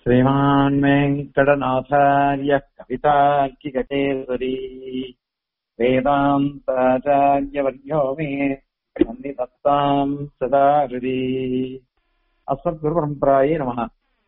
श्रीमान् वेङ्कटनाथार्यः कवितार्किककेसरी वेदान्ताचार्यवर्यो मे सन्निधत्ताम् सदा हृदि அஸ்மத்குருபரம்பராயே நமக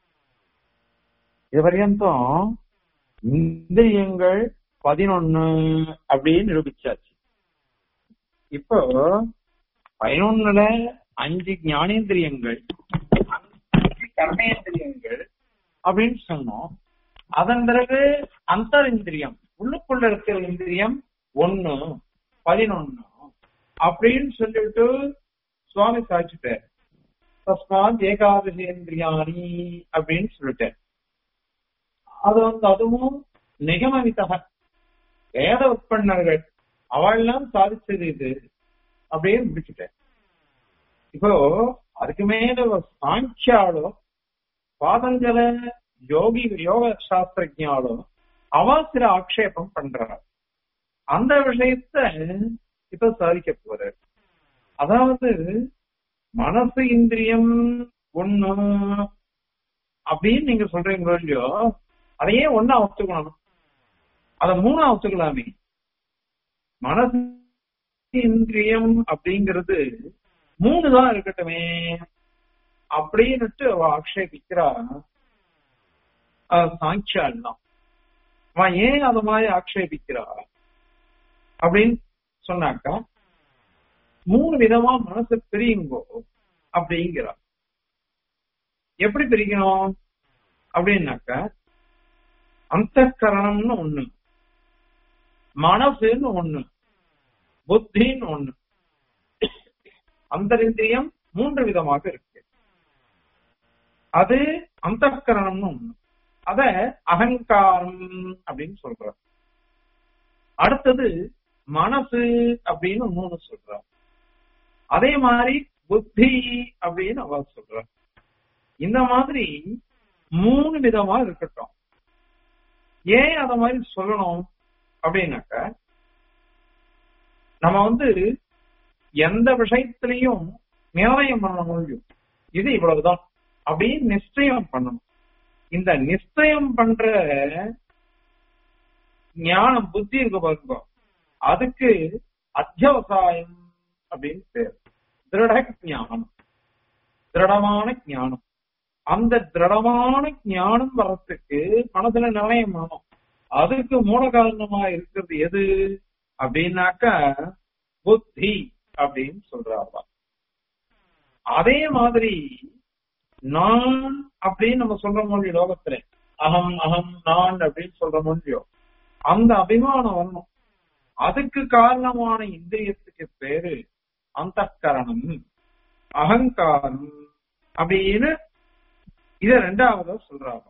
இது வரையந்தும் இந்திரியங்கள் பதினொன்னு அப்படின்னு நிரூபிச்சாச்சு இப்போ பதினொன்னுல அஞ்சு ஞானேந்திரியங்கள் அஞ்சு கர்மேந்திரியங்கள் அப்படின்னு சொன்னோம் அதன் பிறகு அந்தரிந்திரியம் உள்ளுக்குள்ள இருக்கிற இந்திரியம் ஒண்ணு பதினொன்னு அப்படின்னு சொல்லிட்டு சுவாமி சாட்சிட்டார் தஸ்மாத் ஏகாதசேந்திரியாணி அப்படின்னு சொல்லிட்டார் அது வந்து அதுவும் நிகமவித்தக வேத உட்பண்ணர்கள் அவள்லாம் சாதிச்சது இது அப்படியே முடிச்சுட்டேன் இப்போ அதுக்கு மேல சாங்கியாலோ பாதஞ்சல யோகி யோக சாஸ்திரஜாலோ அவ சில ஆக்ஷேபம் பண்றார் அந்த விஷயத்த இப்ப சாதிக்க போறார் அதாவது மனசு இந்திரியம் ஒண்ணு அப்படின்னு நீங்க சொல்றீங்க இல்லையோ அதையே ஒன்னா ஒத்துக்கணும் அத மூணா ஒத்துக்கலாமே மனசு இந்திரியம் அப்படிங்கிறது மூணு தான் இருக்கட்டுமே அப்படின்னுட்டு அவ ஆக்ஷேபிக்கிறா சாங்கியால் தான் அவன் ஏன் அது மாதிரி ஆக்ஷேபிக்கிறா அப்படின்னு சொன்னாக்கா மூணு விதமா மனசு பிரியுங்கோ அப்படிங்கிறா எப்படி பிரிக்கணும் அப்படின்னாக்க அந்த கரணம்னு ஒண்ணு மனசுன்னு ஒண்ணு புத்தின்னு ஒண்ணு அந்தரிந்திரியம் மூன்று விதமாக இருக்கு அது அந்த கரணம்னு ஒண்ணு அத அகங்காரம் அப்படின்னு சொல்ற அடுத்தது மனசு அப்படின்னு மூணு சொல்ற அதே மாதிரி புத்தி அப்படின்னு அவ சொல்ற இந்த மாதிரி மூணு விதமா இருக்கட்டும் ஏன் அத மாதிரி சொல்லணும் அப்படின்னாக்க நம்ம வந்து எந்த விஷயத்திலையும் நிர்ணயம் பண்ண முடியும் இது இவ்வளவுதான் அப்படின்னு நிச்சயம் பண்ணணும் இந்த நிச்சயம் பண்ற ஞானம் புத்தி இருக்கு பாருங்க அதுக்கு அத்தியவசாயம் அப்படின்னு பேர் திருட ஞானம் திருடமான ஞானம் அந்த திருடமான ஞானம் வர்றதுக்கு மனசுல நிர்ணயம் வேணும் அதுக்கு மூல காரணமா இருக்கிறது எது அப்படின்னாக்கா புத்தி அப்படின்னு சொல்றாங்க அதே மாதிரி நான் அப்படின்னு நம்ம சொல்ற மொழி லோகத்துல அகம் அகம் நான் அப்படின்னு சொல்ற மொழியோ அந்த அபிமானம் வரணும் அதுக்கு காரணமான இந்திரியத்துக்கு பேரு அந்த கரணம் அகங்காரம் அப்படின்னு இத ரெண்டாவது சொல்றாங்க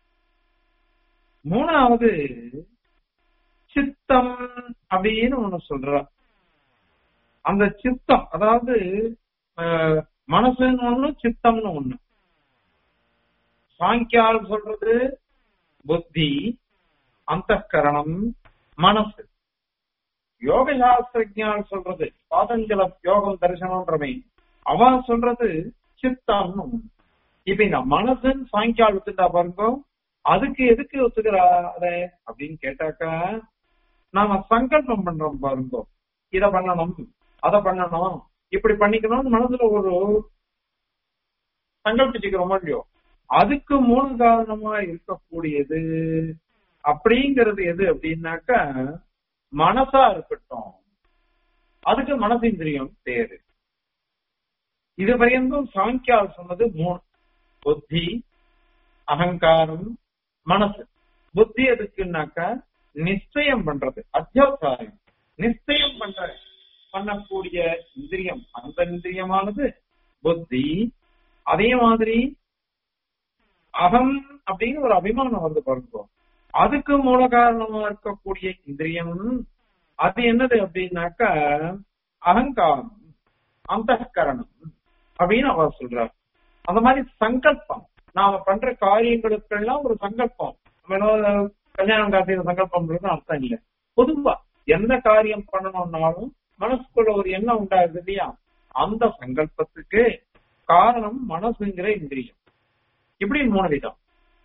மூணாவது சித்தம் அப்படின்னு ஒண்ணு சொல்ற அந்த சித்தம் அதாவது மனசுன்னு ஒண்ணு சித்தம்னு ஒண்ணு சாங்கியால் சொல்றது புத்தி அந்த கரணம் மனசு யோக சாஸ்திரஜால் சொல்றது பாதஞ்சல யோகம் தரிசனம்ன்றமே அவ சொல்றது சித்தம்னு ஒண்ணு இப்ப இந்த மனசுன்னு சாயங்காலம் ஒத்துட்டா பாருங்க அதுக்கு எதுக்கு ஒத்துக்கிறா அத அப்படின்னு கேட்டாக்கா நாம சங்கல்பம் பண்றோம் பாருங்க இத பண்ணணும் அத பண்ணணும் இப்படி பண்ணிக்கணும்னு மனசுல ஒரு சங்கல்பிச்சுக்கிறோமோ இல்லையோ அதுக்கு மூல காரணமா இருக்கக்கூடியது அப்படிங்கிறது எது அப்படின்னாக்கா மனசா இருக்கட்டும் அதுக்கு மனசிந்திரியம் தேரு இது வரையும் சாங்கியால் சொன்னது மூணு புத்தி அகங்காரம் மனசு புத்தி எதுக்குன்னாக்கா நிச்சயம் பண்றது அத்தியாவசாயம் நிச்சயம் பண்ற பண்ணக்கூடிய இந்திரியம் அந்த இந்திரியமானது புத்தி அதே மாதிரி அகம் அப்படின்னு ஒரு அபிமானம் வந்து பாருங்க அதுக்கு மூல காரணமா இருக்கக்கூடிய இந்திரியம் அது என்னது அப்படின்னாக்கா அகங்காரம் அந்த கரணம் அப்படின்னு அவர் சொல்றார் அந்த மாதிரி சங்கல்பம் நாம பண்ற காரியங்களுக்கெல்லாம் ஒரு சங்கல்பம் கல்யாணம் காட்டின சங்கல்பம் அர்த்தம் இல்லை பொதுவா எந்த காரியம் பண்ணணும்னாலும் மனசுக்குள்ள ஒரு எண்ணம் உண்டாகுது இல்லையா அந்த சங்கல்பத்துக்கு காரணம் மனசுங்கிற இந்திரியம் இப்படி மூணு விதம்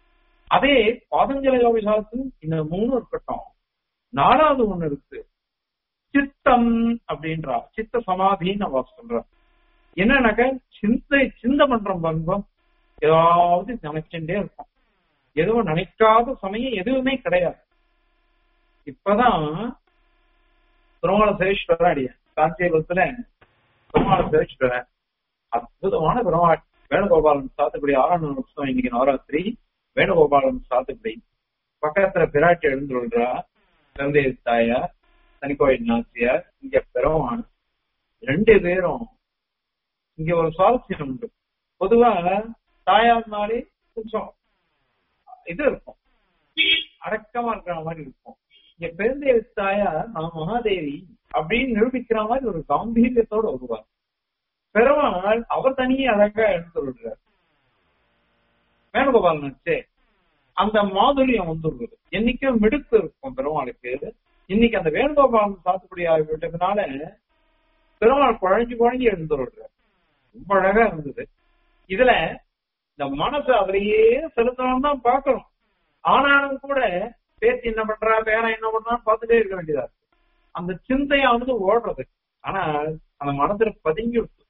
அதே பாதஞ்சல யோக சாஸ்திரம் இந்த மூணு இருக்கட்டும் நாலாவது ஒண்ணு இருக்கு சித்தம் அப்படின்றா சித்த சமாதின்னு அவ சொல்ற என்னன்னாக்க சிந்தை சிந்த பண்றோம் பங்கம் ஏதாவது நினைச்சுட்டே இருக்கும் எதுவும் நினைக்காத சமயம் எதுவுமே கிடையாது இப்பதான் திருமண சேஷ்வரன் அடிய காஞ்சிபுரத்துல திருமண சேஷ்வரன் அற்புதமான பெருமாள் வேணுகோபாலன் சாத்துக்குடி ஆறாம் வருஷம் இன்னைக்கு நவராத்திரி வேணுகோபாலன் சாத்துக்குடி பக்கத்துல பிராட்டி எழுந்துள்றா தந்தை தாயார் தனிக்கோயில் நாச்சியார் இங்க பெருமாள் ரெண்டு பேரும் இங்க ஒரு சுவாரஸ்யம் உண்டு பொதுவா தாயார்னாலே கொஞ்சம் இது இருக்கும் அடக்கமா இருக்கிற மாதிரி இருக்கும் இங்க பெருந்தேவி தாயார் நான் மகாதேவி அப்படின்னு நிரூபிக்கிற மாதிரி ஒரு காம்பீரியத்தோட வருவார் பெருமாள் அவர் தனியே அழகா எடுத்து விடுறார் வேணுகோபால் நச்சே அந்த மாதுரியம் வந்துடுறது என்னைக்கும் மிடுக்கு இருக்கும் பெருமாளுக்கு இன்னைக்கு அந்த வேணுகோபாலன் சாத்துக்குடி ஆகிவிட்டதுனால பெருமாள் குழஞ்சு குழஞ்சு எழுந்து விடுறார் ரொம்ப அழகா இருந்தது இதுல இந்த மனசு அதுலயே செலுத்தணும் தான் பார்க்கணும் ஆனாலும் கூட பேச்சு என்ன பண்றா பேரன் என்ன பண்றான்னு பார்த்துட்டே இருக்க வேண்டியதா இருக்கு அந்த சிந்தையானது ஓடுறது ஆனா அந்த மனசுல பதுங்கி விட்டு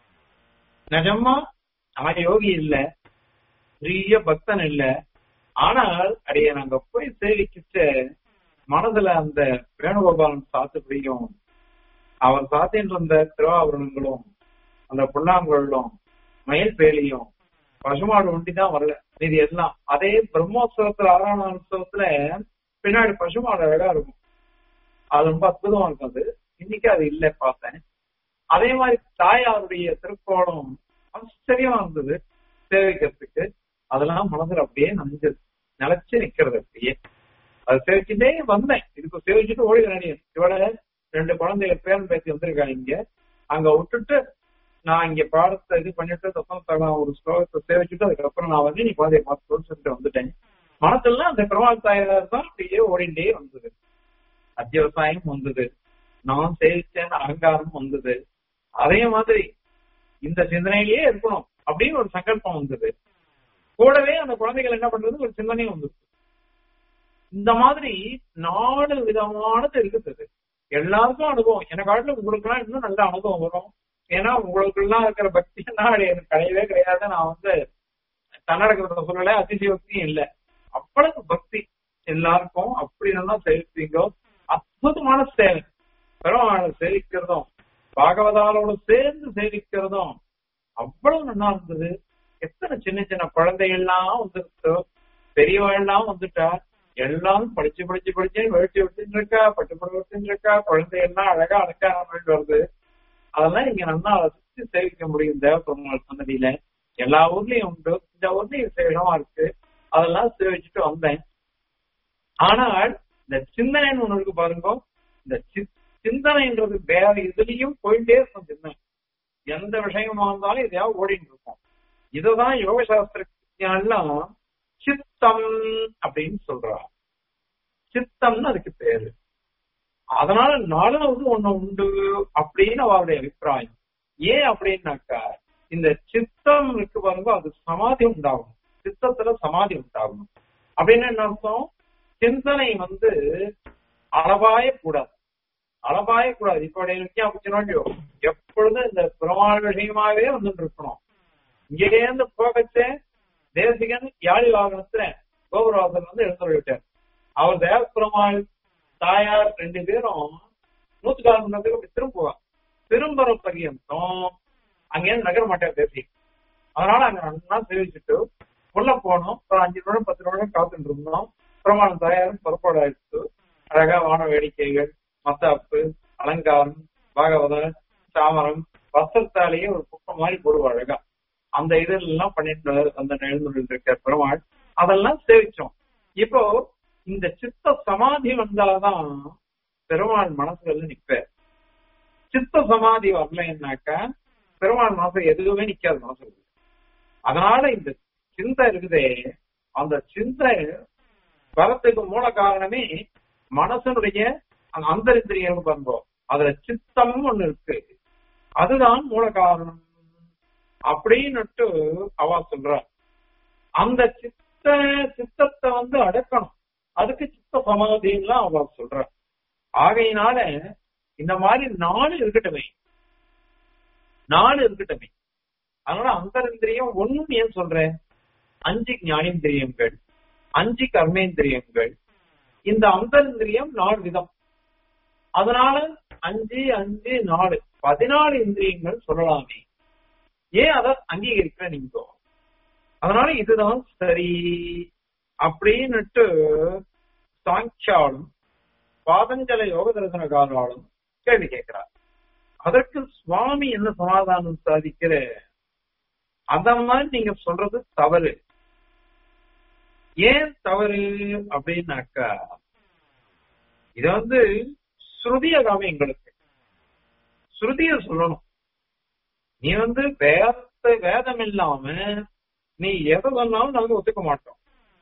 நிஜமா அவன் யோகி இல்ல பெரிய பக்தன் இல்ல ஆனால் அடைய நாங்க போய் சேவிக்கிச்ச மனதுல அந்த வேணுகோபாலன் சாத்துப்படியும் அவர் சாத்தின்னு இருந்த திருவாபரணங்களும் அந்த புல்லாங்குழலும் மயில் பேலியும் பசுமாடு ஒண்டி தான் வரல இது எல்லாம் அதே பிரம்மோத்சவத்துல ஆறாம் உற்சவத்துல பின்னாடி பசுமாடு அழகா இருக்கும் அது ரொம்ப அற்புதமா இருக்கும் அது இன்னைக்கு அது இல்ல பார்த்தேன் அதே மாதிரி தாயாருடைய திருக்கோணம் ஆச்சரியமா இருந்தது சேவிக்கிறதுக்கு அதெல்லாம் மனசுல அப்படியே நஞ்சு நிலைச்சு நிக்கிறது அப்படியே அதை சேவிச்சுட்டே வந்தேன் இதுக்கு சேவிச்சுட்டு ஓடி வேண்டியது இவட ரெண்டு குழந்தைகள் பேரன் பேசி வந்திருக்காங்க இங்க அங்க விட்டுட்டு நான் இங்க பாடத்தை இது பண்ணிட்டு தப்பம் ஒரு ஸ்லோகத்தை சேவிச்சுட்டு அதுக்கப்புறம் நான் வந்து நீ குழந்தைய பார்த்து சொல்லிட்டு வந்துட்டேன் மனசுல அந்த பெருமாள் தாயார் தான் அப்படியே ஓடிண்டே வந்தது அத்தியவசாயம் வந்தது நான் சேவிச்சேன் அகங்காரம் வந்தது அதே மாதிரி இந்த சிந்தனையிலேயே இருக்கணும் அப்படின்னு ஒரு சங்கல்பம் வந்தது கூடவே அந்த குழந்தைகள் என்ன பண்றது ஒரு சிந்தனையும் வந்தது இந்த மாதிரி நாலு விதமானது இருக்குது எல்லாருக்கும் அனுபவம் எனக்கு காட்டிலும் உங்களுக்கு எல்லாம் இன்னும் நல்ல அனுபவம் வரும் ஏன்னா உங்களுக்கு எல்லாம் இருக்கிற பக்தின்னா எனக்கு கிடையவே கிடையாது நான் வந்து கன்னடக்கிறத சொல்லல அதிசயோக்தியும் இல்லை அவ்வளவு பக்தி எல்லாருக்கும் அப்படி நல்லா சேவிப்பீங்க அற்புதமான சேவை பெருமாளை சேவிக்கிறதும் பாகவதாலோட சேர்ந்து சேவிக்கிறதும் அவ்வளவு நல்லா இருந்தது எத்தனை சின்ன சின்ன குழந்தைகள்லாம் வந்துருச்சோ பெரியவெல்லாம் வந்துட்டா எல்லாரும் படிச்சு படிச்சு படிச்சு வெடிச்சு விட்டுன்னு இருக்கா பட்டு பட்டு விட்டுன்னு இருக்கா குழந்தைகள்லாம் அழகா அழகா வருது அதெல்லாம் இங்க நல்லா ரசிச்சு சேவிக்க முடியும் தேவபெருமாள் சன்னதியில எல்லா ஊர்லயும் உண்டு இந்த ஊர்லயும் சேவமா இருக்கு அதெல்லாம் சேவிச்சுட்டு வந்தேன் ஆனால் இந்த சிந்தனைன்னு ஒண்ணு இருக்கு பாருங்க இந்த சிந்தனைன்றது வேற இதுலயும் போயிட்டே இருக்கும் சிந்தனை எந்த விஷயமா இருந்தாலும் இதையாவது ஓடிட்டு இருக்கும் இதுதான் யோக சாஸ்திரம் சித்தம் அப்படின்னு சொல்றா சித்தம்னு அதுக்கு பேரு அதனால நாலாவது ஒண்ணு உண்டு அப்படின்னு அவருடைய அபிப்பிராயம் ஏன் அப்படின்னாக்கா இந்த சித்தம் இருக்கு பாருங்க அது சமாதி உண்டாகும் சித்தத்துல சமாதி உண்டாகும் அப்படின்னு என்ன அர்த்தம் சிந்தனை வந்து அளவாய கூடாது அளவாய கூடாது இப்ப நித்தியாபிச்சனோ எப்பொழுதும் இந்த பெருமாள் விஷயமாவே வந்துட்டு இருக்கணும் இங்கேருந்து போகச்சே தேசிகன் யாழி வாகனத்துல கோபுரவாசன் வந்து எழுந்து விட்டார் அவர் தேவபெருமாள் தாயார் ரெண்டு பேரும் நூத்துக்கால் மணி நேரத்துக்கு அப்படி திரும்புவார் திரும்புற பரியந்தம் அங்கேருந்து நகர மாட்டார் தேசி அதனால அங்க நல்லா சேவிச்சுட்டு உள்ள போனோம் ஒரு அஞ்சு நிமிடம் பத்து நிமிடம் காத்துட்டு இருந்தோம் பிரமாணம் தயாரும் புறப்பாடு ஆயிடுச்சு அழகா வான வேடிக்கைகள் மத்தாப்பு அலங்காரம் பாகவதம் சாமரம் வஸ்திரத்தாலேயே ஒரு குப்பம் மாதிரி போடுவா அழகா அந்த இதெல்லாம் பண்ணிட்டு அந்த எழுந்துட்டு இருக்க பெருமாள் அதெல்லாம் சேவிச்சோம் இப்போ இந்த சித்த சமாதி வந்தாதான் பெருமாள் மனசுல நிப்ப சித்த சமாதி வரலைன்னாக்கா பெருமாள் மனசு எதுவுமே நிக்காது மனசுல அதனால இந்த சிந்தை இருக்குதே அந்த சிந்தை வரத்துக்கு மூல காரணமே மனசனுடைய அந்த அந்தரிந்திரியம் பண்போம் அதுல சித்தம் ஒண்ணு இருக்கு அதுதான் மூல காரணம் அப்படின்னுட்டு அவ சொல்ற அந்த சித்த சித்த சித்தத்தை வந்து அடக்கணும் அதுக்கு சித்த சமாதின்லாம் அவ சொல்ற ஆகையினால இந்த மாதிரி நாலு இருக்கட்டுமே நாலு இருக்கட்டுமே அதனால அந்தரந்திரியம் ஒண்ணும் ஏன் சொல்றேன் அஞ்சு ஞானேந்திரியங்கள் அஞ்சு கர்மேந்திரியங்கள் இந்த அந்தரந்திரியம் நாலு விதம் அதனால அஞ்சு அஞ்சு நாலு பதினாலு இந்திரியங்கள் சொல்லலாமே ஏன் அதை அங்கீகரிக்கிற நீங்க அதனால இதுதான் சரி அப்படின்னுட்டு சாங்கியாலும் பாதஞ்சல யோக தரிசனகாராலும் கேள்வி கேட்கிறார் அதற்கு சுவாமி என்ன சமாதானம் சாதிக்கிற அந்த மாதிரி நீங்க சொல்றது தவறு ஏன் தவறு அப்படின்னாக்கா இது வந்து ஸ்ருதியகாம எங்களுக்கு ஸ்ருதிய சொல்லணும் நீ வந்து வேதத்தை வேதம் இல்லாம நீ எதை சொன்னாலும் நாங்க ஒத்துக்க மாட்டோம்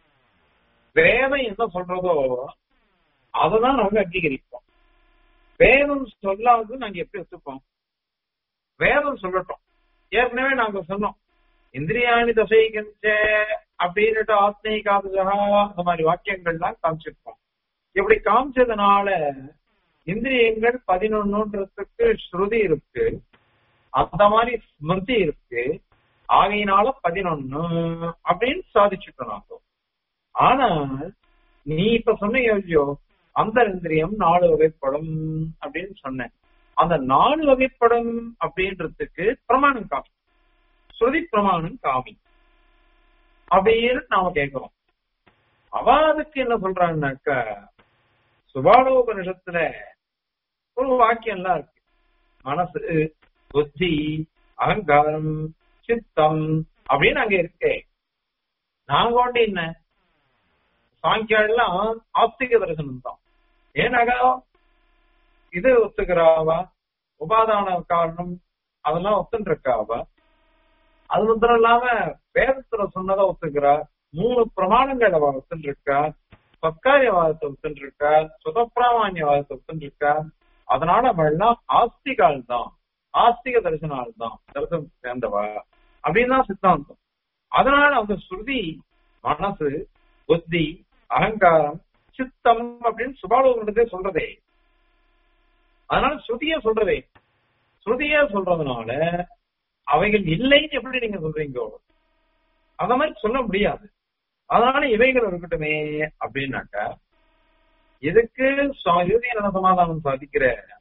வேதம் என்ன சொல்றதோ அததான் நாங்க அங்கீகரிப்போம் வேதம் சொல்லாது நாங்க எப்படி ஒத்துப்போம் வேதம் சொல்லட்டும் ஏற்கனவே நாங்க சொன்னோம் இந்திரியாணி தசைகஞ்ச அப்படின்னுட்டு ஆத்மீகாதா அந்த மாதிரி வாக்கியங்கள்லாம் காமிச்சிருப்போம் இப்படி காமிச்சதுனால இந்திரியங்கள் பதினொன்னுன்றதுக்கு ஸ்ருதி இருக்கு அந்த மாதிரி ஸ்மிருதி இருக்கு ஆகையினால பதினொன்னு அப்படின்னு சாதிச்சுட்டோம் நாங்க ஆனால் நீ இப்ப சொன்ன யோசியோ அந்த இந்திரியம் நாலு வகைப்படும் அப்படின்னு சொன்னேன் அந்த நாலு வகைப்படும் அப்படின்றதுக்கு பிரமாணம் காமி ஸ்ருதி பிரமாணம் காமி அப்படின்னு நாம கேட்கிறோம் அவ அதுக்கு என்ன சொல்றாங்கன்னாக்கா சுபாலோபனிஷத்துல ஒரு வாக்கியம் எல்லாம் இருக்கு மனசு புத்தி அகங்காரம் சித்தம் அப்படின்னு அங்க இருக்கே நாங்க கொண்டு என்ன சாங்கியாலாம் ஆஸ்திக தரிசனம் தான் ஏன்னாக்கா இது ஒத்துக்கிறாவா உபாதான காரணம் அதெல்லாம் ஒத்துன்னு இருக்காவா அது மாத்திரம் இல்லாம வேதத்துல சொன்னதை ஒத்துக்கிறா மூணு பிரமாணங்கள் அவ ஒத்துன்னு இருக்கா சத்காரியவாதத்தை ஒத்துன்னு இருக்கா சுதப்பிராமான்யவாதத்தை ஒத்துன்னு இருக்கா அதனால அவள் எல்லாம் ஆஸ்திகால் தான் ஆஸ்திக தரிசனால் தான் தரிசனம் சேர்ந்தவா அப்படின்னு தான் சித்தாந்தம் அதனால அந்த ஸ்ருதி மனசு புத்தி அகங்காரம் சித்தம் அப்படின்னு சுபாலோகத்தே சொல்றதே அதனால ஸ்ருதிய சொல்றதே ஸ்ருதிய சொல்றதுனால அவைகள் இல்லைன்னு எப்படி நீங்க சொல்றீங்க அந்த மாதிரி சொல்ல முடியாது அதனால இவைகள் இருக்கட்டுமே அப்படின்னாக்கா இதுக்கு இறுதி என்ன சமாதானம் சாதிக்கிற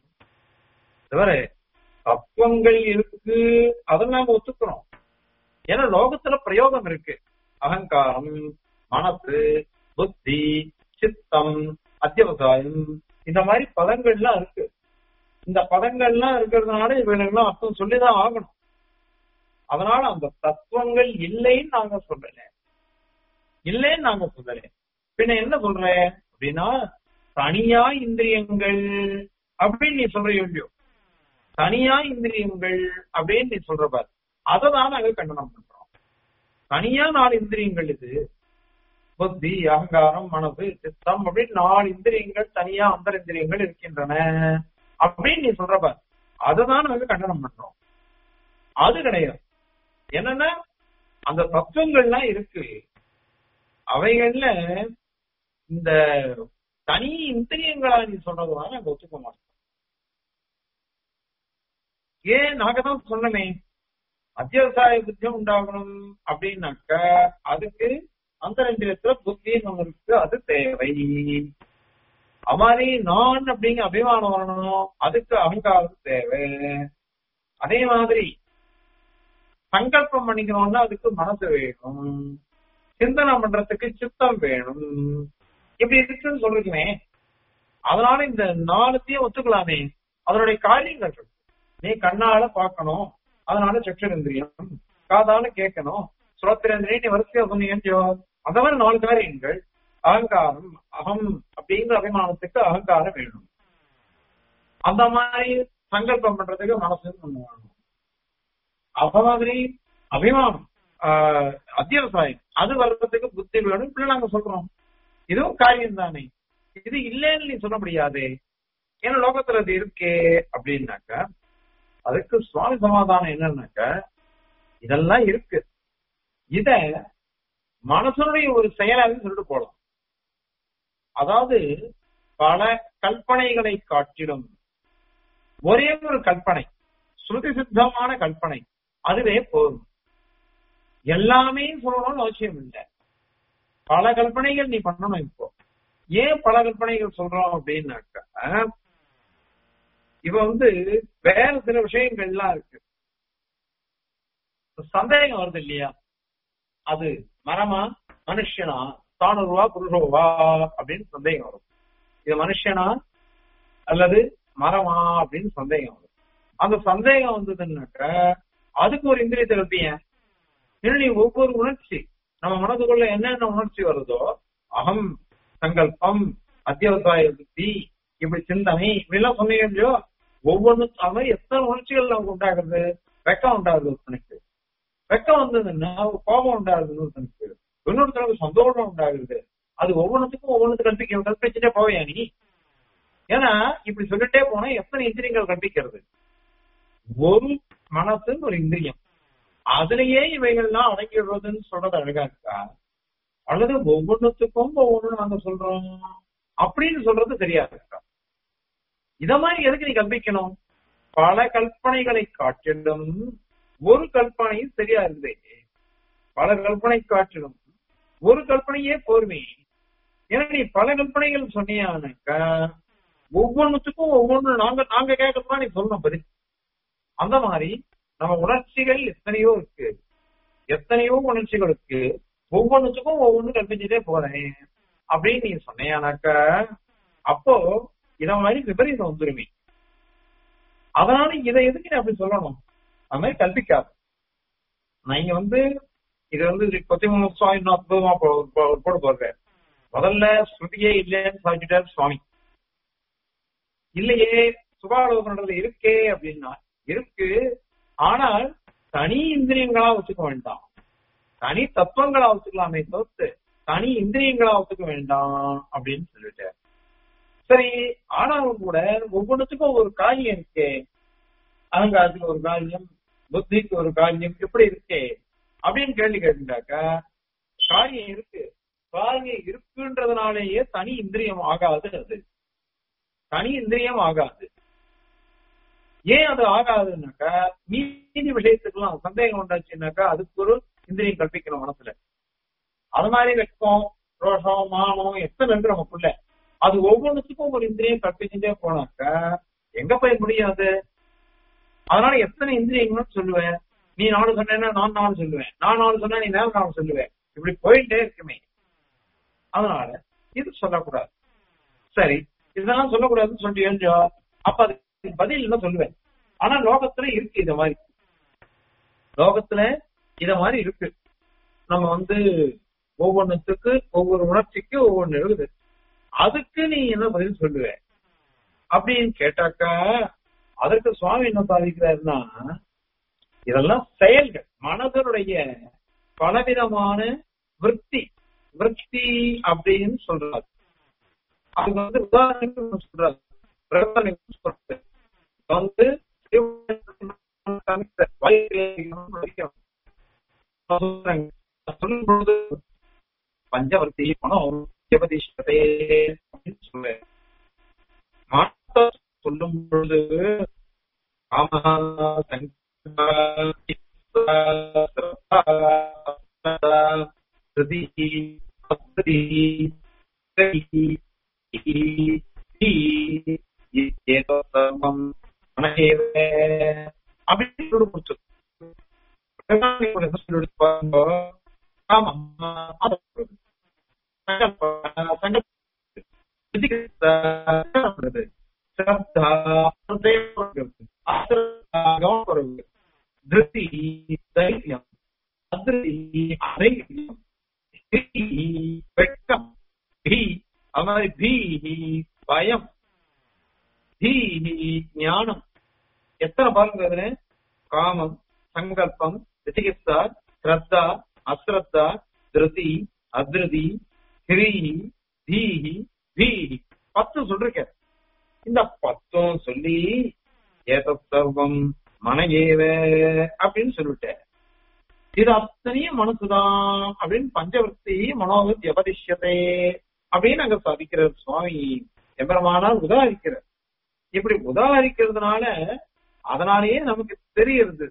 தவிர தத்துவங்கள் இருக்கு அதை நாம ஒத்துக்கிறோம் ஏன்னா லோகத்துல பிரயோகம் இருக்கு அகங்காரம் மனசு புத்தி சித்தம் அத்தியவசாயம் இந்த மாதிரி பதங்கள்லாம் இருக்கு இந்த பதங்கள்லாம் இருக்கிறதுனால இவங்களெல்லாம் அர்த்தம் சொல்லிதான் ஆகணும் அதனால அந்த தத்துவங்கள் இல்லைன்னு நாங்க சொல்லல இல்லைன்னு நாங்க சொல்லல பின்ன என்ன சொல்ற அப்படின்னா தனியா இந்திரியங்கள் அப்படின்னு நீ சொல்ற இல்லையோ தனியா இந்திரியங்கள் அப்படின்னு நீ சொல்ற பாரு அதை தான் நாங்க கண்டனம் பண்றோம் தனியா நாலு இந்திரியங்கள் இது புத்தி அகங்காரம் மனசு சித்தம் அப்படின்னு நாலு இந்திரியங்கள் தனியா அந்த இந்திரியங்கள் இருக்கின்றன அப்படின்னு நீ சொல்ற பாரு அதுதான் நாங்க கண்டனம் பண்றோம் அது கிடையாது என்னன்னா அந்த தத்துவங்கள்லாம் இருக்கு அவைகள்ல இந்த தனி இந்திரியங்களா நீ சொல்றதுனால நாங்க ஒத்துக்க மாட்டோம் ஏன் நாங்க தான் சொன்னமே அத்தியாவசாய புத்தியம் உண்டாகணும் அப்படின்னாக்க அதுக்கு அந்தரந்திரத்துல புத்தின்னு ஒண்ணு இருக்கு அது தேவை அது மாதிரி நான் அப்படிங்கிற அபிமானம் வரணும் அதுக்கு அகங்காரம் தேவை அதே மாதிரி சங்கல்பம் பண்ணிக்கணும்னா அதுக்கு மனசு வேணும் சிந்தனை பண்றதுக்கு சித்தம் வேணும் இப்படி இருக்குன்னு சொல்றீங்களே அதனால இந்த நாலுத்தையும் ஒத்துக்கலாமே அதனுடைய காரியங்கள் இருக்கு நீ கண்ணால பார்க்கணும் அதனால சக்ஷரேந்திரியம் காதால கேட்கணும் சுரோத்திரேந்திரியம் நீ வரிசையா சொன்னீங்க அந்த மாதிரி நாலு காரியங்கள் அகங்காரம் அகம் அப்படிங்கிற அபிமானத்துக்கு அகங்காரம் வேணும் அந்த மாதிரி சங்கல்பம் பண்றதுக்கு மனசு ஒண்ணு வேணும் அப்ப மாதிரி அபிமானம் ஆஹ் அத்தியாவசாயம் அது வர்றதுக்கு புத்தி வேணும் இப்படி நாங்க சொல்றோம் இதுவும் காரியம் தானே இது இல்லைன்னு நீ சொல்ல முடியாதே ஏன்னா லோகத்துல அது இருக்கே அப்படின்னாக்கா அதுக்கு சுவாமி சமாதானம் என்னன்னாக்கா இதெல்லாம் இருக்கு இத மனசனுடைய ஒரு செயலாக சொல்லிட்டு போலாம் அதாவது பல கற்பனைகளை காட்டிலும் ஒரே ஒரு கற்பனை ஸ்ருதி சித்தமான கற்பனை அதுவே போதும் எல்லாமே சொல்லணும்னு அவசியம் இல்லை பல கற்பனைகள் நீ பண்ணணும் இப்போ ஏன் பல கற்பனைகள் சொல்றோம் அப்படின்னாக்கா இவ வந்து வேற சில விஷயங்கள்லாம் இருக்கு சந்தேகம் வருது இல்லையா அது மரமா மனுஷனா தானுருவா புருஷோவா அப்படின்னு சந்தேகம் வரும் இது மனுஷனா அல்லது மரமா அப்படின்னு சந்தேகம் வரும் அந்த சந்தேகம் வந்ததுன்னாக்க அதுக்கு ஒரு இந்திரியத்தை கல்பிய நீ ஒவ்வொரு உணர்ச்சி நம்ம மனதுக்குள்ள என்னென்ன உணர்ச்சி வருதோ அகம் சங்கல்பம் அத்தியாவசாய புத்தி இப்படி சிந்தனை இப்படி எல்லாம் சொன்னீங்க இல்லையோ ஒவ்வொன்றும் அது மாதிரி எத்தனை உணர்ச்சிகள் நமக்கு உண்டாகுறது வெக்கம் உண்டாகுது ஒருத்தனுக்கு வெக்கம் வந்ததுன்னா ஒரு கோபம் உண்டாகுது இன்னொருத்தனுக்கு இன்னொருத்தனுக்கு சந்தோஷம் உண்டாகுது அது ஒவ்வொன்றுத்துக்கும் ஒவ்வொன்றுத்து கற்பிக்க கற்பிச்சுட்டே போவையா நீ ஏன்னா இப்படி சொல்லிட்டே போனா எத்தனை இந்திரியங்கள் கற்பிக்கிறது ஒரு மனசு ஒரு இந்திரியம் அதுலயே இவைகள்லாம் அடங்கிடுறதுன்னு சொல்றது அழகா இருக்கா அல்லது ஒவ்வொன்றுத்துக்கும் ஒவ்வொன்று நாங்க சொல்றோம் அப்படின்னு சொல்றது சரியா இருக்கா இத மாதிரி எதுக்கு நீ கற்பிக்கணும் பல கற்பனைகளை காட்டிலும் ஒரு கற்பனையும் சரியா இருந்தே பல கற்பனை காட்டிலும் ஒரு கற்பனையே போர்மே ஏன்னா நீ பல கற்பனைகள் சொன்னியானாக்கா ஒவ்வொன்றுத்துக்கும் ஒவ்வொன்று நாங்க நாங்க கேட்கறதா நீ சொல்லணும் பதில் அந்த மாதிரி நம்ம உணர்ச்சிகள் எத்தனையோ இருக்கு எத்தனையோ உணர்ச்சிகள் இருக்கு ஒவ்வொன்றுத்துக்கும் ஒவ்வொன்று கற்பிச்சுட்டே போறேன் அப்படின்னு நீ சொன்னியானாக்கா அப்போ இத மாதிரி விபரீதம் வந்துருமே அதனால இதை எதுக்கு நீ அப்படி சொல்லணும் அது மாதிரி கல்பிக்காது நான் இங்க வந்து இது வந்து பத்தி மூணு சுவாமி இன்னும் அற்புதமா போட போறேன் முதல்ல ஸ்ருதியே இல்லைன்னு சொல்லிட்டார் சுவாமி இல்லையே சுகாலோகனத்துல இருக்கே அப்படின்னா இருக்கு ஆனால் தனி இந்திரியங்களா வச்சுக்க வேண்டாம் தனி தத்துவங்களா வச்சுக்கலாமே தவிர்த்து தனி இந்திரியங்களா வச்சுக்க வேண்டாம் அப்படின்னு சொல்லிட்டார் சரி ஆனாலும் கூட ஒவ்வொன்றுத்துக்கும் ஒரு காரியம் இருக்கே அகங்காரத்துக்கு ஒரு காரியம் புத்திக்கு ஒரு காரியம் எப்படி இருக்கே அப்படின்னு கேள்வி கேட்டுட்டாக்கா காரியம் இருக்கு காரியம் இருக்குன்றதுனாலேயே தனி இந்திரியம் ஆகாது அது தனி இந்திரியம் ஆகாது ஏன் அது ஆகாதுன்னாக்கா மீதி விஷயத்துக்கெல்லாம் சந்தேகம் உண்டாச்சுன்னாக்கா அதுக்கு ஒரு இந்திரியம் கற்பிக்கணும் மனசுல அது மாதிரி வெக்கம் ரோஷம் மானம் எத்தனை இருக்கு நமக்குள்ள அது ஒவ்வொன்றுத்துக்கும் ஒரு இந்திரியம் கற்பிச்சுட்டே போனாக்கா எங்க போய் முடியாது அதனால எத்தனை இந்திரியங்கள்னு சொல்லுவேன் நீ நாலு சொன்னா நான் நாலு சொல்லுவேன் நான் நாலு சொன்னா நீ நேரம் நாலு சொல்லுவேன் இப்படி போயிட்டே இருக்குமே அதனால இது சொல்லக்கூடாது சரி இதெல்லாம் சொல்லக்கூடாதுன்னு சொல்லிட்டு எழுந்தோ அப்ப அதுக்கு பதில் என்ன சொல்லுவேன் ஆனா லோகத்துல இருக்கு இத மாதிரி லோகத்துல இத மாதிரி இருக்கு நம்ம வந்து ஒவ்வொன்றுத்துக்கு ஒவ்வொரு உணர்ச்சிக்கு ஒவ்வொன்னு இருக்குது அதுக்கு நீ என்ன பதில் சொல்லுவ அப்படின்னு கேட்டாக்கா அதற்கு சுவாமி என்ன சாதிக்கிறாருன்னா இதெல்லாம் செயல்கள் மனதனுடைய பலவிதமான விற்பி விற்பி அப்படின்னு சொல்றாரு அது வந்து உதாரணம் சொல்றாரு பிரகடனம் சொல்றாரு வந்து சொல்லும் பொழுது பஞ்சவர்த்தி மனம் ஜெபதிஷ்டதே அப்படின்னு சொல்லுவேன் மாத்த சொல்லும் பொழுது ஆமா அப்படின்னு கொடுத்து ஆமா அதை கவனக்குறவு திருப்தி தைரியம் அதிருப்தி அதைரியம் வெட்கம் பீ அது மாதிரி பீஹி பயம் தீஹி ஞானம் எத்தனை பாருங்க அதுல காமம் சங்கல்பம் விசிகிஸ்தா ஸ்ரத்தா அஸ்ரத்தா திருதி அதிருதி ஹிரீஹி தீஹி பீஹி பத்து சொல்லிருக்க இந்த பத்தும் சொல்லி ஏதம் மன ஏவ அப்படின்னு சொல்லிட்டேன் இது அத்தனையும் மனசுதான் அப்படின்னு பஞ்சவர்த்தி மனோவத் எபதிஷ்யதே அப்படின்னு அங்க சாதிக்கிறார் சுவாமி எம்பெருமானால் உதாரிக்கிறார் இப்படி உதாரிக்கிறதுனால அதனாலேயே நமக்கு தெரியுது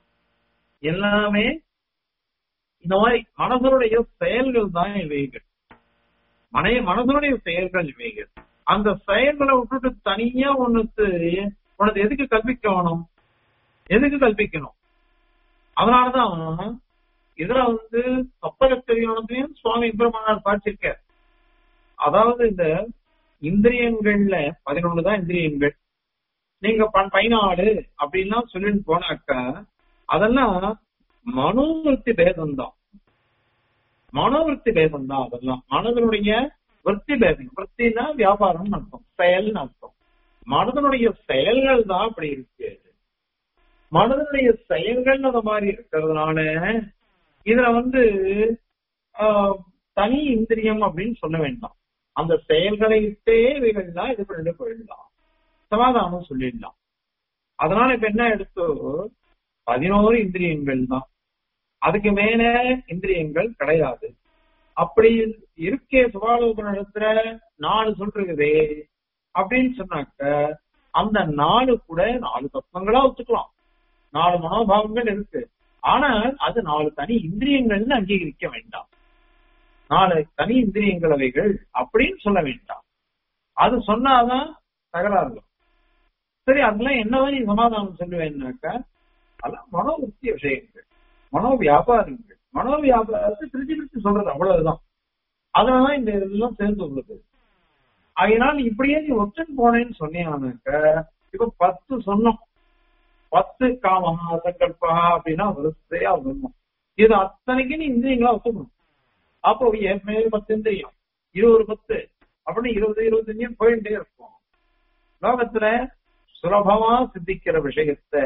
எல்லாமே இந்த மாதிரி மனதனுடைய செயல்கள் தான் இவைகள் மனைய மனதனுடைய செயல்கள் இவைகள் அந்த செயல்களை விட்டுட்டு தனியா ஒண்ணுக்கு உனக்கு எதுக்கு கல்பிக்கணும் எதுக்கு கல்பிக்கணும் அதனாலதான் இதுல வந்து சப்தகத்தரியானதையும் சுவாமி பிரமாணர் பார்த்திருக்க அதாவது இந்த இந்திரியங்கள்ல பதினொன்னு தான் இந்திரியங்கள் நீங்க ப- பதினாலு அப்படின்லாம் சொல்லிட்டு போனாக்கா அதெல்லாம் மனோவிருத்தி பேதம் தான் மனோவிருத்தி பேதம் தான் அதெல்லாம் மனதனுடைய விருத்தி பேதம் விற்த்தினா வியாபாரம் அர்த்தம் செயல்னு அர்த்தம் மனதனுடைய செயல்கள் தான் அப்படி இருக்கு மனதனுடைய செயல்கள் அந்த மாதிரி இருக்கிறதுனால இதுல வந்து ஆஹ், தனி இந்திரியம் அப்படின்னு சொல்ல வேண்டாம் அந்த செயல்களை இட்டே இவைகள்லாம் இது பண்ணிட்டு போயிடலாம் சமாதானம் சொல்லிடலாம் அதனால இப்ப என்ன எடுத்து பதினோரு இந்திரியங்கள் தான் அதுக்கு மேல இந்திரியங்கள் கிடையாது அப்படி இருக்கே சுபாலோபனிடத்துல நாலு சொல்றதே அப்படின்னு சொன்னாக்க அந்த நாலு கூட நாலு தத்துவங்களா ஒத்துக்கலாம் நாலு மனோபாவங்கள் இருக்கு ஆனால் அது நாலு தனி இந்திரியங்கள்னு அங்கீகரிக்க வேண்டாம் நாலு தனி இந்திரியங்கள் அவைகள் அப்படின்னு சொல்ல வேண்டாம் அது சொன்னாதான் தகராறு வரும். சரி அதெல்லாம் என்ன மாதிரி சமாதானம் சொல்லுவேன்னாக்கா அதெல்லாம் மனோவிருத்தி விஷயங்கள் மனோ வியாபாரங்கள் மனோ வியாபாரத்தை பிரிச்சு பிரிச்சு சொல்றது அவ்வளவுதான் அதனாலதான் இந்த இதெல்லாம் சேர்ந்து உள்ளது அதனால இப்படியே நீ ஒத்தன் போனேன்னு சொன்னீங்கன்னாக்க இப்ப பத்து சொன்னோம் பத்து காமஹா சங்கல்பா அப்படின்னா வரிசையா வரணும் இது அத்தனைக்கு நீ இந்திரியங்களா ஒத்துக்கணும் அப்போ ஏற்கனவே பத்து இந்திரியம் இருபது பத்து அப்படின்னு இருபது இருபத்தஞ்சு போயிட்டே இருக்கும் லோகத்துல சுலபமா சித்திக்கிற விஷயத்த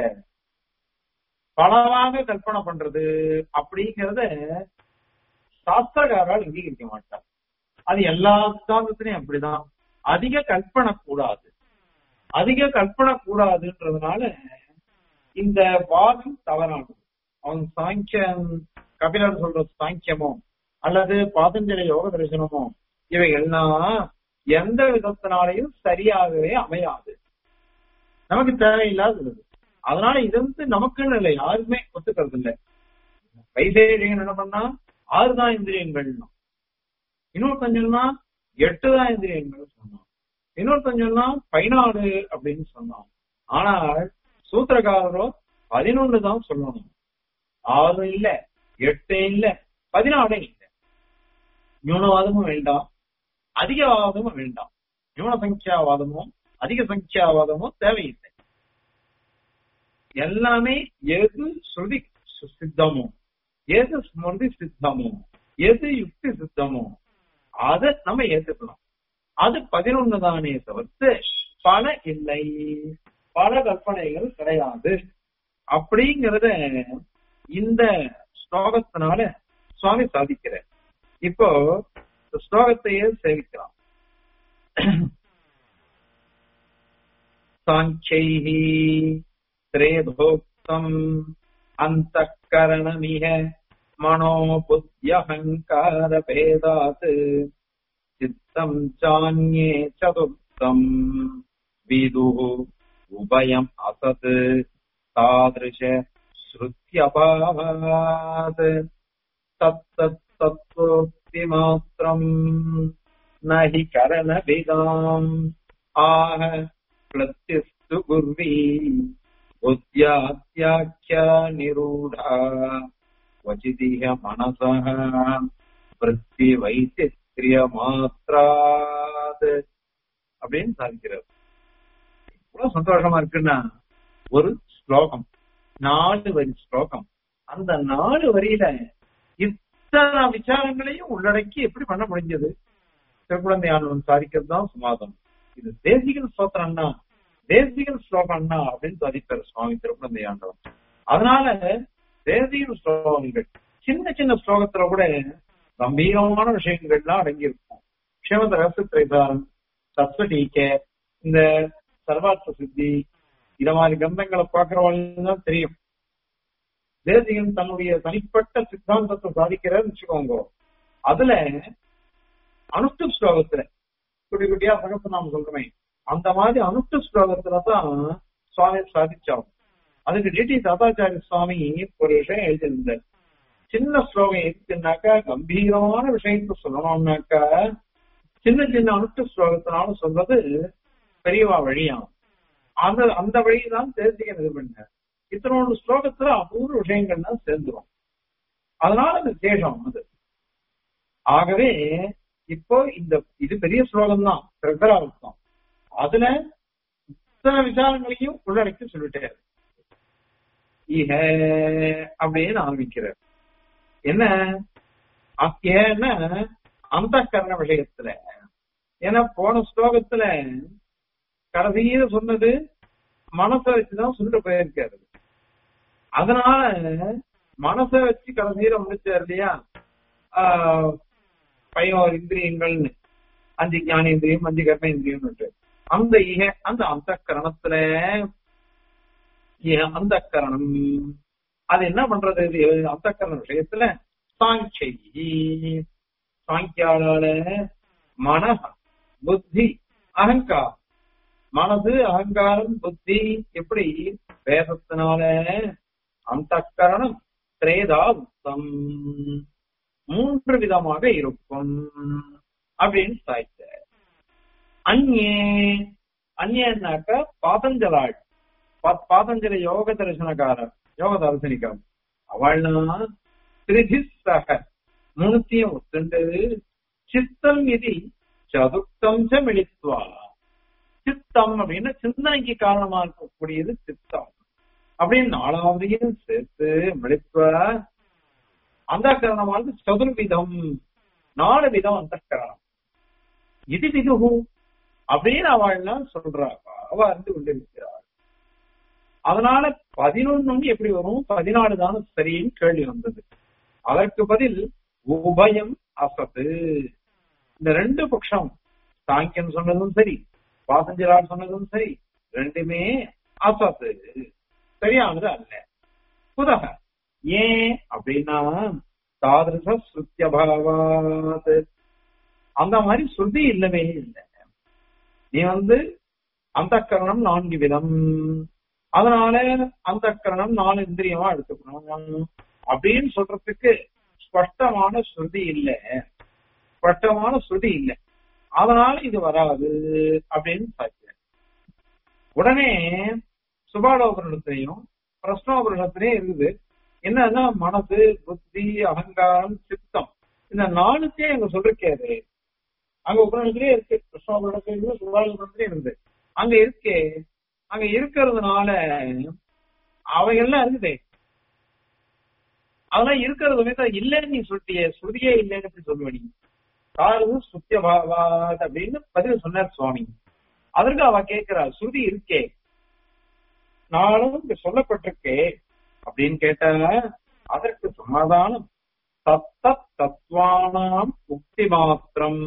பலவாக கற்பனை பண்றது அப்படிங்கறத சாஸ்திரகாரால் அங்கீகரிக்க மாட்டார் அது எல்லா சித்தாந்தத்திலையும் அப்படிதான் அதிக கற்பனை கூடாது அதிக கற்பனை கூடாதுன்றதுனால இந்த வாதம் தவறானது அவன் சாங்கியம் கபிலர் சொல்ற சாங்கியமோ அல்லது பாதஞ்சலி யோக தரிசனமோ இவைகள்லாம் எந்த விதத்தினாலையும் சரியாகவே அமையாது நமக்கு தேவையில்லாதது அதனால இது வந்து நமக்குன்னு இல்லை யாருமே ஒத்துக்கிறது இல்லை வைசேஷிகன் என்ன பண்ணா ஆறு தான் இந்திரியங்கள்னா இன்னொருத்தன் சொன்னா எட்டு தான் இந்திரியங்கள் சொன்னான் இன்னொருத்தன் சொன்னா பதினாலு அப்படின்னு சொன்னான் ஆனால் சூத்திரக்காரரோ பதினொன்னு தான் சொல்லணும் ஆறு இல்ல எட்டு இல்ல பதினாலு இல்ல நியூனவாதமும் வேண்டாம் அதிகவாதமும் வேண்டாம் நியூன சங்கியாவாதமோ அதிக சங்கியாவாதமோ தேவையில்லை எல்லாமே எது ஸ்ருதி சித்தமோ எது ஸ்மிருதி சித்தமோ எது யுக்தி சித்தமோ அதை நம்ம ஏத்துக்கலாம் அது பதினொன்னு தானே தவிர்த்து பல இல்லை பல கற்பனைகள் கிடையாது அப்படிங்கறத இந்த ஸ்லோகத்தினால சுவாமி சாதிக்கிறார் இப்போ இந்த ஸ்லோகத்தையே சேவிக்கலாம் சாங்கியைः त्रेधोक्तम् अन्तःकरणमिह मनोबुद्ध्यहङ्कारभेदात् चित्तम् चान्ये चतुर्थम् विदुः उभयम् असत् तादृश श्रुत्यभावात् तत्तत्तत्त्वोक्तिमात्रम् न हि करणभिदाम् आह प्रत्यस्तु गुर्वी बुद्ध्यात्याख्या निरूढा क्वचिदिह मनसः वृत्तिवैचित्र्यमात्रात् அப்படின்னு சாதிக்கிறார் இவ்வளவு சந்தோஷமா இருக்குன்னா ஒரு ஸ்லோகம் நாலு வரி ஸ்லோகம் அந்த நாலு வரியில இத்தனை விசாரங்களையும் உள்ளடக்கி எப்படி பண்ண முடிஞ்சது திருக்குழந்தை ஆண்டவன் சாதிக்கிறது தான் சுமாதம் இது தேசிகன் ஸ்லோகம் அண்ணா தேசிகன் ஸ்லோகம் அண்ணா அப்படின்னு சாதித்தார் சுவாமி திருக்குழந்தை ஆண்டவன் அதனால தேசிகன் ஸ்லோகங்கள் சின்ன சின்ன ஸ்லோகத்துல கூட கம்பீரமான விஷயங்கள்லாம் அடங்கியிருக்கும் க்ஷேமத ரச திரைதாரம் சத்வடீக்க இந்த சர்வார்த்த சித்தி இத மாதிரி கந்தங்களை பாக்குறவங்களுக்கு தான் தெரியும் தேசிகன் தன்னுடைய தனிப்பட்ட சித்தாந்தத்தை சாதிக்கிறார்னு வச்சுக்கோங்க அதுல அனுஷ்டு ஸ்லோகத்துல குட்டி குட்டியா சகத்து நாம சொல்றோமே அந்த மாதிரி அனுஷ்டு ஸ்லோகத்துல தான் சுவாமி சாதிச்சாங்க அதுக்கு டிடி தாத்தாச்சாரிய சுவாமி ஒரு விஷயம் எழுதியிருந்தார் சின்ன ஸ்லோகம் எதுக்குன்னாக்கா கம்பீரமான விஷயத்தை சொல்லணும்னாக்கா சின்ன சின்ன அனுஷ்டு ஸ்லோகத்தினால சொல்றது பெரியவா வழியாகும் அந்த அந்த வழிதான் தேசிகன் இது பண்ண இத்தனோட ஸ்லோகத்துல அபூர்வ விஷயங்கள்லாம் சேர்ந்துரும் அதனால அது தேசம் அது ஆகவே இப்போ இந்த இது பெரிய ஸ்லோகம் தான் பிரகராவர்த்தம் அதுல இத்தனை விசாரங்களையும் உள்ளடக்கி சொல்லிட்டாரு ஈக அப்படின்னு ஆரம்பிக்கிறார் என்ன அ- ஏன்னா அந்த கரண விஷயத்துல ஏன்னா போன ஸ்லோகத்துல கடைசியில சொன்னது மனசை வச்சுதான் சொல்லிட்டு போயிருக்காரு அதனால மனசை வச்சு கடைசியில முடிச்சார் இல்லையா ஆஹ் பதினோரு இந்திரியங்கள்னு அஞ்சு ஞானேந்திரியம் அஞ்சு கர்மேந்திரியம் அந்த இக அந்த அந்த கரணத்துல அந்த கரணம் அது என்ன பண்றது அந்த கரண விஷயத்துல சாங்கியை சாங்கியாளால மன புத்தி அகங்காரம் மனது அகங்காரம் புத்தி எப்படி வேதத்தினால அந்த கரணம் திரேதா உத்தம் மூன்று விதமாக இருக்கும் அப்படின்னு சாய்த்த அந்நே அந்நேன்னாக்க பாதஞ்சலாள் பா- பாதஞ்சல யோக தரிசனக்காரர் யோக தரிசனிக்காரன் அவள்னா திரிதி சக மூணுத்தையும் ஒத்துண்டு சித்தம் இது சதுர்த்தம் ச மிளித்வா சித்தம் அப்படின்னு சிந்தனைக்கு காரணமா இருக்கக்கூடியது சித்தம் அப்படின்னு நாலாவதையும் சேர்த்து மிளித்வ அந்த கரணமானது சதுர்விதம் நாலு விதம் அந்த கரணம் இது விதுகு அப்படின்னு அவள்லாம் சொல்றா அவ அறிந்து கொண்டிருக்கிறாள் அதனால பதினொன்னு எப்படி வரும் பதினாலு தானே சரின்னு கேள்வி வந்தது அதற்கு பதில் உபயம் அசத்து இந்த ரெண்டு பட்சம் சாங்கியன் சொன்னதும் சரி பாசஞ்சரால் சொன்னதும் சரி ரெண்டுமே அசத்து சரியானது அல்ல புதக ஏன் அப்படின்னா தாதிருஷ சுத்தியபாவாத் அந்த மாதிரி ஸ்ருதி இல்லவே இல்லை நீ வந்து அந்த கரணம் நான்கு விதம் அதனால அந்த கரணம் நாலு இந்திரியமா எடுத்துக்கணும் அப்படின்னு சொல்றதுக்கு ஸ்பஷ்டமான ஸ்ருதி இல்ல ஸ்பஷ்டமான ஸ்ருதி இல்ல அதனால இது வராது அப்படின்னு சாய்க்கிறேன் உடனே சுபாலோபரணத்திலையும் பிரஸ்னோபரணத்திலையும் இருக்குது என்னன்னா மனசு புத்தி அகங்காரம் சித்தம் இந்த நாலுத்தையும் அங்க சொல்லிருக்காரு அங்க உபரணத்திலே இருக்கு கிருஷ்ணோபரணத்திலையும் சுபாலோபரணத்திலையும் இருந்து அங்க இருக்கே அங்க இருக்கிறதுனால அவைகள்லாம் இருக்குதே அதெல்லாம் இருக்கிறது வந்து இல்லைன்னு நீ சொல்லிட்டியே ஸ்ருதியே இல்லைன்னு எப்படி சொல்லுவ நீ காரு சுத்தியபாவாத் அப்படின்னு பதில் சொன்னார் சுவாமி அதற்கு அவ கேட்கிறா ஸ்ருதி இருக்கே நாளும் இங்க சொல்லப்பட்டிருக்கே அப்படின்னு கேட்டா அதற்கு சமாதானம் தத்த தத்வானாம் முக்தி மாத்திரம்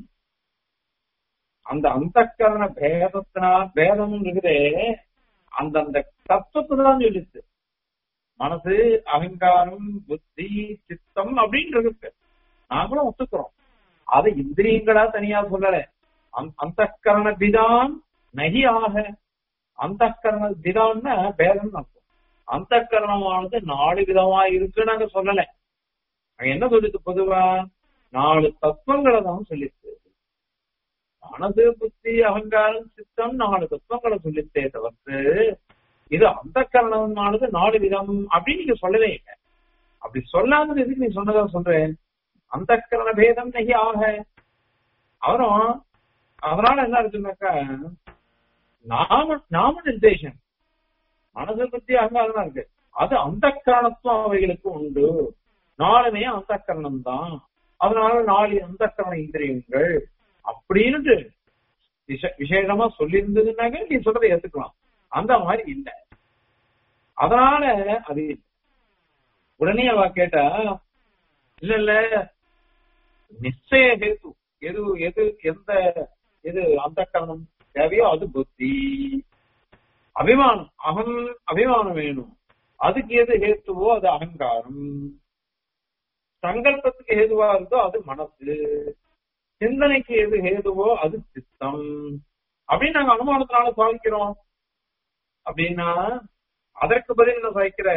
அந்த அந்தக்கரண பேதத்தினா பேதம் இருக்குதே அந்தந்த தத்துவத்தை தான் சொல்லிச்சு மனசு அகங்காரம் புத்தி சித்தம் அப்படின்னு இருக்கு நாங்களும் ஒத்துக்கிறோம் அது இந்திரியங்களா தனியா சொல்லல அந்த கரண பிதான் நகி ஆக அந்த கரண பிதான்னா பேதம் அர்த்தம் அந்த கரணமானது நாலு விதமா இருக்கு நாங்க சொல்லல அங்க என்ன சொல்லிச்சு பொதுவா நாலு தத்துவங்களை தான் சொல்லிச்சு மனது புத்தி அகங்காரம் சித்தம் நாலு தத்துவங்களை சொல்லித்தே தவிர்த்து இது அந்த கரணமானது நாலு விதம் அப்படின்னு நீங்க சொல்லவே இல்லை அப்படி சொல்லாதது எதுக்கு நீ சொன்னதா சொல்றேன் அந்த கரண பேதம் நகி ஆக அவரும் அதனால என்ன இருக்குன்னாக்கா நாம நாம நிர்தேசம் மனசை பத்தி அகங்காரம் தான் இருக்கு அது அந்த கரணத்துவம் அவைகளுக்கு உண்டு நாலுமே அந்த கரணம் தான் அதனால நாலு அந்த கரண இந்திரியங்கள் அப்படின்னு விசேஷமா சொல்லி இருந்ததுன்னாக்க நீ சொல்றதை ஏத்துக்கலாம் அந்த மாதிரி இல்ல அதனால அது உடனே அவ கேட்டா இல்ல இல்ல நிச்சய ஹேது எது எது எந்த எது அந்த கரணம் தேவையோ அது புத்தி அபிமானம் அகம் அபிமானம் வேணும் அதுக்கு எது ஹேத்துவோ அது அகங்காரம் சங்கல்பத்துக்கு ஹேதுவா இருந்தோ அது மனசு சிந்தனைக்கு எது ஹேதுவோ அது சித்தம் அப்படின்னு நாங்க அனுமானத்தினால சாதிக்கிறோம் அப்படின்னா அதற்கு பதில் என்ன சாதிக்கிற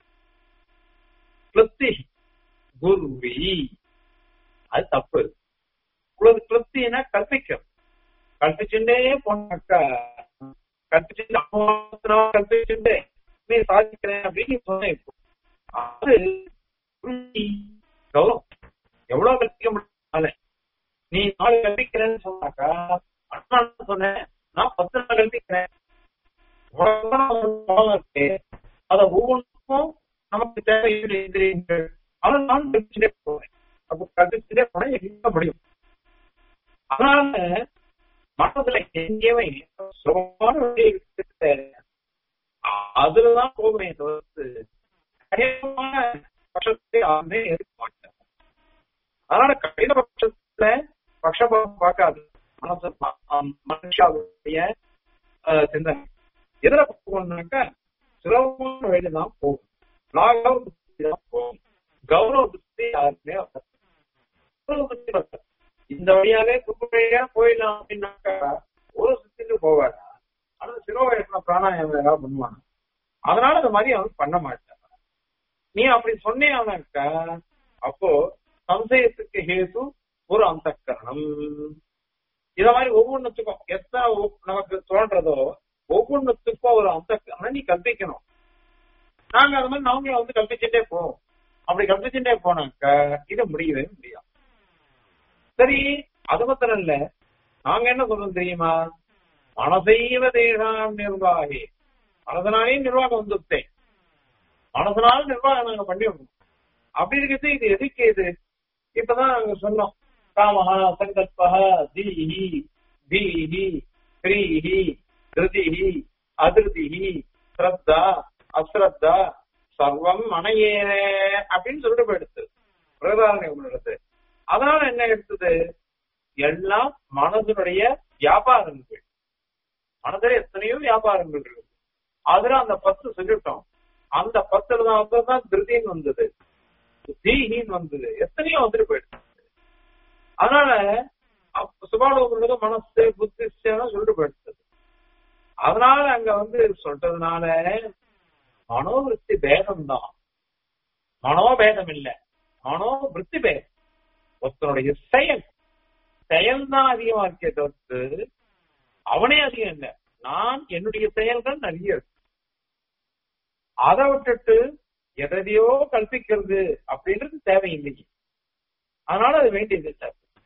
கிருத்தி குருவி அது தப்பு உங்களுக்கு கிருத்தினா கற்பிக்கும் கற்பிச்சுட்டே போனாக்கா கற்பிச்சுட்டு அனுமானத்தினால கற்பிச்சுட்டே நீ சாதிக்கிறேன் அப்படின்னு சொன்னேன் இப்போ அது கிருத்தி, கௌரவம் எவ்வளவு கற்பிக்க முடியும் நீ நாலு கற்பிக்கிறேன்னு சொன்னாக்கா அண்ணா சொன்னேன் நான் பத்து நாள் கற்பிக்கிறேன் உனக்கு தான் ஒரு பாவம் இருக்கு அத ஒவ்வொன்றுக்கும் நமக்கு தேவையான இந்திரியங்கள் அதை நான் கற்பிச்சுட்டே போவேன் அப்ப கற்பிச்சுட்டே போனா எங்க முடியும் அதனால மனதுல எங்கேயுமே சுகமான வழியை விட்டுட்டு அதுலதான் போகுமே தவிர்த்து கடினமான பட்சத்தை யாருமே எதிர்க்க மாட்டாங்க அதனால கடின பட்சத்துல பட்சபாதம் பார்க்காது மனசு ம- ஆம், மனுஷாவுடைய அஹ், சிந்தனை எதுல போகணும்னாக்கா சுலபமான வழியில தான் போகும் லாகவ புத்தி தான் போகும் கௌரவ புத்தி யாருமே வராது. கௌரவ புத்தி வராது. இந்த வழியாலே குப்பை வழியா போயிடலாம் அப்படின்னாக்கா ஒரு சுத்திட்டு போவாரு ஆனா சிரோவயத்துல பிராணாயாமம் ஏதாவது பண்ணுவாங்க அதனால அந்த மாதிரி அவன் பண்ண மாட்டான் நீ அப்படி சொன்னேனாக்கா அப்போ சம்சயத்துக்கு ஹேது ஒரு அந்தக்கரணம் இத மாதிரி ஒவ்வொன்றுத்துக்கும் எத்தனை ஒ- நமக்கு தோன்றதோ ஒவ்வொன்றுத்துக்கும் ஒரு அந்தக்கரணம் நீ கற்பிக்கணும் நாங்க அது மாதிரி நாங்களும் வந்து கற்பிச்சுட்டே போவோம் அப்படி கற்பிச்சுட்டே போனாக்கா இது முடியவே முடியாது சரி அது மாத்திரம் இல்ல நாங்க என்ன சொல்றோம் தெரியுமா மனசைவ தேகாம் நிர்வாகி மனதனாலே நிர்வாகம் வந்துட்டேன் மனசனால நிர்வாகம் நாங்க பண்ணிடணும் அப்படி இருக்கிறது இது எதுக்கு இது இப்பதான் நாங்க சொன்னோம் காமஹா சங்கல்பஹ தீஹி தீஹி ஸ்ரீஹி திருதிஹி அதிருதிஹி ஸ்ரத்தா அஸ்ரத்தா சர்வம் மனையேன அப்படின்னு சொல்லிட்டு போயிடுது பிரதாரணம் எடுத்து அதனால என்ன எடுத்தது எல்லாம் மனதனுடைய வியாபாரங்கள் மனதில் எத்தனையோ வியாபாரங்கள் இருக்கு அதுல அந்த பத்து சொல்லிட்டோம் அந்த பத்துல தான் தான் திருதின்னு வந்தது தீஹின்னு வந்தது எத்தனையோ வந்துட்டு போயிடுச்சு அதனால சுபாலோகங்களுக்கு மனசு புத்தி சொல்லிட்டு போயிடுச்சு அதனால அங்க வந்து சொல்றதுனால மனோவிருத்தி பேதம் தான் மனோபேதம் இல்ல மனோவிருத்தி பேதம் ஒருத்தனுடைய செயல் செயல் தான் அதிகமா இருக்கே தவிர்த்து அவனே அதிகம் இல்ல நான் என்னுடைய செயல்கள் நிறைய இருக்கு அதை விட்டுட்டு எதையோ கல்பிக்கிறது அப்படின்றது தேவையில்லை அதனால அது வேண்டியது இல்லை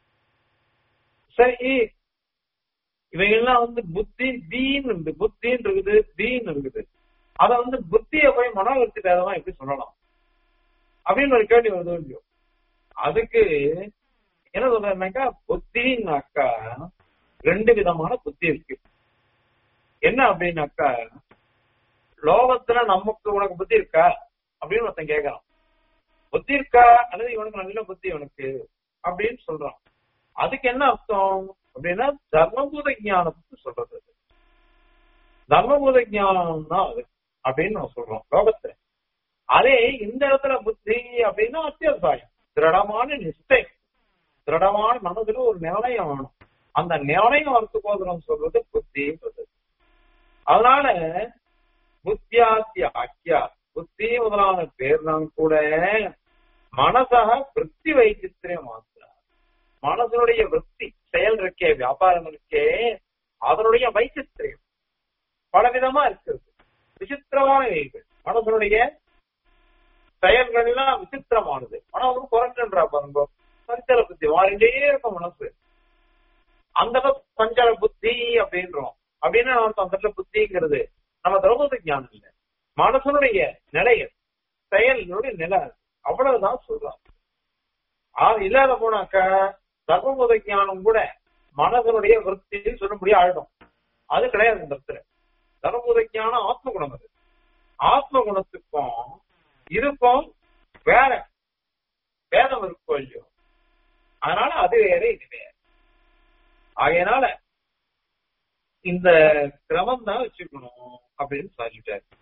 சரி இவைகள்லாம் வந்து புத்தி தீன் இருக்குது புத்தின்னு இருக்குது தீன் இருக்குது அத வந்து புத்திய போய் மனோவிருத்தி பேதமா எப்படி சொல்லலாம் அப்படின்னு ஒரு கேள்வி வருது இல்லையோ அதுக்கு என்ன சொல்றேன்னாக்கா புத்தின்னாக்கா ரெண்டு விதமான புத்தி இருக்கு என்ன அப்படின்னாக்கா லோகத்துல நமக்கு உனக்கு புத்தி இருக்கா அப்படின்னு ஒருத்தன் கேட்கறான் புத்தி இருக்கா அல்லது இவனுக்கு நல்ல புத்தி இவனுக்கு அப்படின்னு சொல்றான் அதுக்கு என்ன அர்த்தம் அப்படின்னா தர்மபூத ஞானத்துக்கு சொல்றது அது. தர்மபூத ஞானம் தான் அது அப்படின்னு நம்ம சொல்றோம் லோகத்துல அதே இந்த இடத்துல புத்தி அப்படின்னா அத்தியாவசாயம் திருடமான நிஷ்டை திருடமான மனதுல ஒரு நிர்ணயம் வேணும் அந்த நிர்ணயம் வரத்துக்கோசரம் சொல்றது புத்தின்றது அதனால புத்தியாத்திய ஆக்கியா புத்தி முதலான பேர் தான் கூட மனசக விற்பி வைச்சித்திரம் மாத்திர மனசனுடைய விற்பி செயல் இருக்கே வியாபாரம் இருக்கே அதனுடைய வைச்சித்திரியம் பலவிதமா இருக்கிறது விசித்திரமான இவைகள் மனசனுடைய செயல்கள் எல்லாம் விசித்திரமானது மனம் வந்து குறைஞ்சுன்றா பாருங்க சஞ்சல புத்தி மாறிண்டே இருக்கும் மனசு அந்த அளவுக்கு சஞ்சல புத்தி அப்படின்றோம் அப்படின்னு நம்ம அந்த இடத்துல புத்திங்கிறது நம்ம திரௌபதி ஞானம் இல்லை மனசனுடைய நிலைய செயலினுடைய நிலை அவ்வளவுதான் சொல்றாங்க ஆ- இல்லாத போனாக்கா தர்மபுத ஞானம் கூட மனதனுடைய விருத்தி சொல்லும்படி ஆயிடும் அது கிடையாது இந்த இடத்துல தர்மபுத ஞானம் ஆத்ம குணம் அது ஆத்ம குணத்துக்கும் இதுக்கும் வேற வேதம் இருக்கும் இல்லையோ அதனால அது வேற இது வேற ஆகையனால இந்த கிரமம் தான் வச்சுக்கணும் அப்படின்னு சொல்லிட்டாரு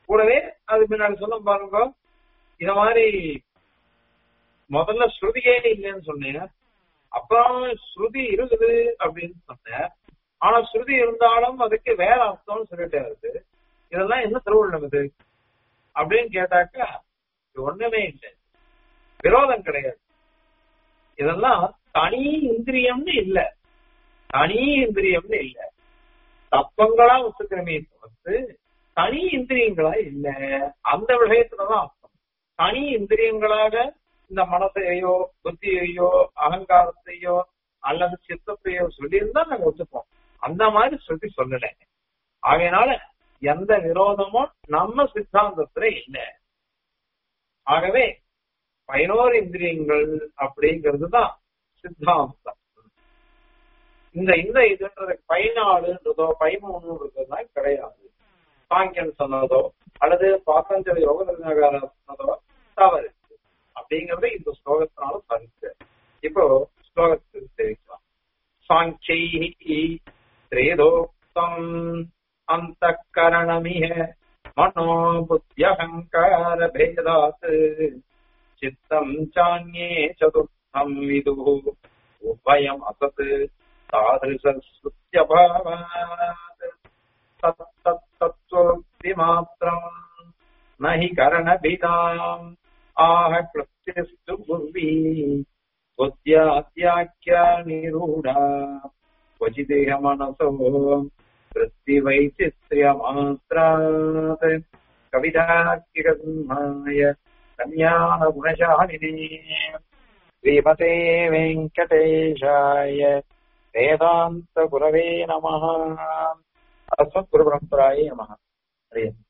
கூடவே அது முன்னாடி சொன்ன பாருங்க இந்த மாதிரி முதல்ல ஸ்ருதியே இல்லைன்னு சொன்னீங்க அப்புறம் ஸ்ருதி இருக்குது அப்படின்னு சொன்னேன் ஆனா ஸ்ருதி இருந்தாலும் அதுக்கு வேற அர்த்தம்னு சொல்லிட்டே இருக்கு இதெல்லாம் என்ன திருவள்ளம் இது அப்படின்னு கேட்டாக்கா இது ஒண்ணுமே இல்லை விரோதம் கிடையாது இதெல்லாம் தனி இந்திரியம்னு இல்ல தனி இந்திரியம்னு இல்ல தத்துவங்களா ஒத்துக்கிறமே வந்து தனி இந்திரியங்களா இல்ல அந்த விஷயத்துலதான் அர்த்தம் தனி இந்திரியங்களாக இந்த மனசையோ புத்தியையோ அகங்காரத்தையோ அல்லது சித்தத்தையோ சொல்லியிருந்தா நாங்க ஒத்துப்போம் அந்த மாதிரி சொல்லி சொல்லல ஆகையினால எந்த விரோதமும் நம்ம சித்தாந்தத்துல இல்லை ஆகவே பதினோரு இந்திரியங்கள் அப்படிங்கிறது தான் சித்தாந்தம் இந்த இந்த இதுன்றது பதினாலுன்றதோ பதிமூணுன்றதுலாம் கிடையாது சாங்கியன் சொன்னதோ அல்லது பாத்தஞ்சலி யோக சொன்னதோ தவறு அப்படிங்கறது இந்த ஸ்லோகத்தினால சாதிச்சு இப்போ ஸ்லோகத்துக்கு தெரிவிக்கலாம் சாங்கை திரேதோக்தம் அந்த கரணமிக மனோ புத்தியகங்கார பேதாத் சித்தம் சான்யே சதுர்த்தம் விது உபயம் அசத் தாதிருஷ்யபாவாத் தத்தோக்தி மாத்திரம் நஹி கரணபிதாம் ஆஹ கிருத்திஸ்து புர்வி புத்தியாத்யாக்கியா நிரூடா क्वचिदेह मनसो वृत्तिवैचित्र्यमात्रात् कवितार्किकसिंहाय कल्याणगुणशालिने श्रीमते वेङ्कटेशाय वेदान्तगुरवे नमः अस्मद्गुरुपरम्परायै नमः हरि ओम्